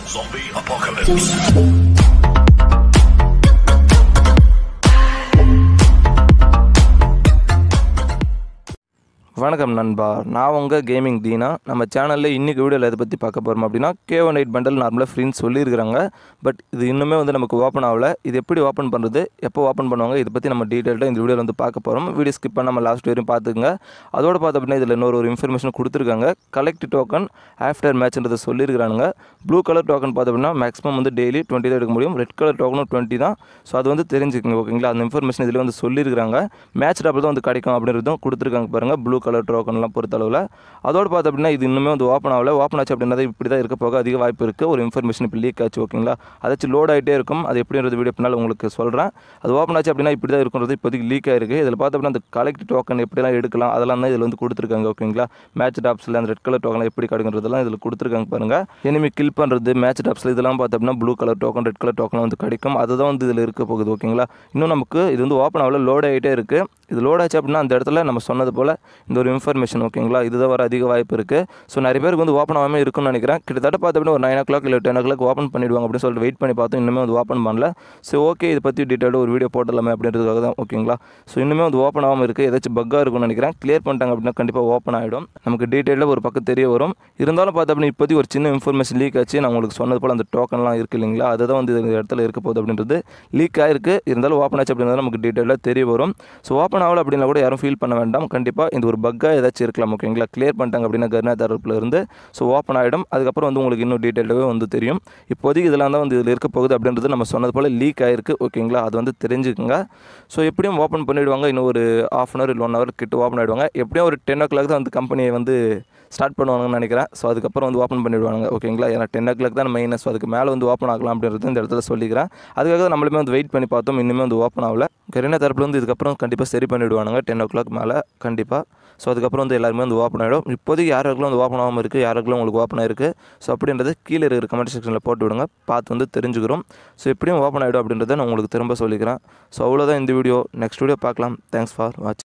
Zombie apocalypse. வணக்கம் நண்பா நான் உங்கள் கேமிங் டீனா நம்ம சேனலில் இன்றைக்கி வீடியோவில் எதை பற்றி பார்க்க போகிறோம் அப்படின்னா கே ஒன் எயிட் பண்டல் நார்மலாக ஃப்ரீன்னு சொல்லியிருக்கிறாங்க பட் இது இன்னுமே வந்து நமக்கு ஓப்பன் ஆகல இது எப்படி ஓப்பன் பண்ணுறது எப்போ ஓப்பன் பண்ணுவாங்க இதை பற்றி நம்ம டீட்டெயில்டாக இந்த வீடியோவில் வந்து பார்க்க போகிறோம் வீடியோ ஸ்கிப் பண்ணாமல் லாஸ்ட் வரையும் பார்த்துக்குங்க அதோட பார்த்த அப்படின்னா இதில் இன்னொரு ஒரு இன்ஃபர்மேஷன் கொடுத்துருக்காங்க கலெக்ட் டோக்கன் ஆஃப்டர் மேட்ச்ன்றதை சொல்லியிருக்கிறாங்க ப்ளூ கலர் டோக்கன் பார்த்த அப்படின்னா மேக்ஸிமம் வந்து டெய்லி டுவெண்ட்டி தான் எடுக்க முடியும் ரெட் கலர் டோக்கனும் டுவெண்ட்டி தான் ஸோ அது வந்து தெரிஞ்சுக்கங்க ஓகேங்களா அந்த இன்ஃபர்மேஷன் இதில் வந்து சொல்லியிருக்காங்க மேட்ச் டாப்பில் தான் வந்து கிடைக்கும் அப்படின்றதும் கொடுத்துருக்காங்க பாருங்கள் ப்ளூ கலர் டோக்கன்லாம் பொறுத்தளவில் அதோடு பார்த்த அப்படின்னா இது இன்னுமே வந்து ஓப்பன் ஆகல ஓப்பன் ஆச்சு அப்படின்னா இப்படி தான் இருக்க போக அதிக வாய்ப்பு இருக்குது ஒரு இன்ஃபர்மேஷன் இப்போ லீக் ஆச்சு ஓகேங்களா அதாச்சும் லோட் ஆகிட்டே இருக்கும் அது எப்படின்றது வீடியோ பின்னால் உங்களுக்கு சொல்கிறேன் அது ஓப்பன் ஆச்சு அப்படின்னா இப்படி தான் இருக்குன்றது இப்போதைக்கு லீக் ஆயிருக்கு இதில் பார்த்த அப்படின்னா அந்த கலெக்ட் டோக்கன் எப்படிலாம் எடுக்கலாம் அதெல்லாம் தான் இதில் வந்து கொடுத்துருக்காங்க ஓகேங்களா மேட்ச் டாப்ஸில் அந்த ரெட் கலர் டோக்கன் எப்படி கிடைக்குன்றதெல்லாம் இதில் கொடுத்துருக்காங்க பாருங்கள் எனிமி கில் பண்ணுறது மேட்ச் டாப்ஸில் இதெல்லாம் பார்த்த அப்படின்னா blue colour token red colour token வந்து கிடைக்கும் அதுதான் வந்து இதில் இருக்க போகுது ஓகேங்களா இன்னும் நமக்கு இது வந்து ஓப்பன் ஆகல லோட் ஆகிட்டே இருக்குது இது லோட் ஆச்சு அப்படின்னா அந்த இடத்துல நம்ம சொன்னது போல் இந்த ஒரு இன்ஃபர்மேஷன் ஓகேங்களா இதுதான் வர அதிக வாய்ப்பு இருக்குது ஸோ நிறைய பேருக்கு வந்து ஓப்பன் ஆகாமல் இருக்கும்னு நினைக்கிறேன் கிட்டத்தட்ட பார்த்த அப்படின்னா ஒரு நைன் ஓ கிளாக் இல்லை டென் ஓ கிளாக் ஓப்பன் பண்ணிவிடுவாங்க அப்படின்னு சொல்லிட்டு வெயிட் பண்ணி பார்த்தோம் இன்னுமே வந்து ஓப்பன் பண்ணல ஸோ ஓகே இதை பற்றி டீட்டெயிலாக ஒரு வீடியோ போட்டலாமே அப்படின்றதுக்காக தான் ஓகேங்களா ஸோ இன்னுமே வந்து ஓப்பன் ஆகாமல் இருக்குது ஏதாச்சும் பக்காக இருக்கும்னு நினைக்கிறேன் கிளியர் பண்ணிட்டாங்க அப்படின்னா கண்டிப்பாக ஓப்பன் ஆகிடும் நமக்கு டீட்டெயிலாக ஒரு பக்கம் தெரிய வரும் இருந்தாலும் பார்த்த அப்படின்னா இப்போதைக்கு ஒரு சின்ன இன்ஃபர்மேஷன் லீக் ஆச்சு நான் உங்களுக்கு சொன்னது போல் அந்த டோக்கன்லாம் இருக்குது இல்லைங்களா அதுதான் வந்து இந்த இடத்துல இருக்க போகுது அப்படின்றது லீக் ஆயிருக்கு இருந்தாலும் ஓப்பன் ஆச்சு அப்படின்றது நமக்கு டீட்டெயிலாக தெரிய வரும் ஸோ ஓப்பன் ஆகல அப்படின்னா கூட யாரும் ஃபீல் பண்ண வேண்டாம் கண்டிப்பாக இந்த ஒரு பக்காக ஏதாச்சும் இருக்கலாம் ஓகேங்களா கிளியர் பண்ணிட்டாங்க அப்படின்னா கர்னா தரப்புல இருந்து ஸோ ஓப்பன் ஆகிடும் அதுக்கப்புறம் வந்து உங்களுக்கு இன்னும் டீட்டெயிலாகவே வந்து தெரியும் இப்போதைக்கு இதெல்லாம் தான் வந்து இதில் இருக்க போகுது அப்படின்றது நம்ம சொன்னது போல் லீக் ஆயிருக்கு ஓகேங்களா அது வந்து தெரிஞ்சுக்குங்க ஸோ எப்படியும் ஓப்பன் பண்ணிவிடுவாங்க இன்னும் ஒரு ஆஃப் அன் ஹவர் இல்லை ஒன் ஹவர் கிட்ட ஓப்பன் ஆகிடுவாங்க எப்படியும் ஒரு டென் ஓ கிளாக் தான் அந்த கம்பெனியை வந்து ஸ்டார்ட் பண்ணுவாங்கன்னு நினைக்கிறேன் ஸோ அதுக்கப்புறம் வந்து ஓப்பன் பண்ணிவிடுவாங்க ஓகேங்களா ஏன்னா டென் ஓ கிளாக் தான் மெயின் ஸோ அதுக்கு மேலே வந்து ஓப்பன் ஆகலாம் அப்படின்றது இந்த இடத்துல சொல்லிக்கிறேன் அதுக்காக தான் நம்மளுமே வந்து வெயிட் பண்ணி பார்த்தோம் இன்னுமே வந்து ஓப்பன் ஆகல கரீனா தரப்புல வந்து இதுக்கப்புறம் கண்டிப்பாக சரி பண்ணிவிடுவானுங்க டென் ஓ கிளாக் மேலே கண்டிப்பாக ஸோ அதுக்கப்புறம் வந்து எல்லாருமே வந்து ஓப்பன் ஆகிடும் இப்போதைக்கு யாருக்கெல்லாம் வந்து ஓப்பன் ஆகாமல் இருக்குது யாருக்கெல்லாம் உங்களுக்கு ஓப்பன் ஆயிருக்கு ஸோ அப்படின்றது கீழே இருக்கிற கமெண்ட் செக்ஷனில் போட்டு விடுங்க பார்த்து வந்து தெரிஞ்சுக்கிறோம் ஸோ எப்படியும் ஓப்பன் ஆகிடும் அப்படின்றத நான் உங்களுக்கு திரும்ப சொல்லிக்கிறேன் ஸோ அவ்வளோதான் இந்த வீடியோ நெக்ஸ்ட் வீடியோ பார்க்கலாம் தேங்க்ஸ் ஃபார் வாட்சிங்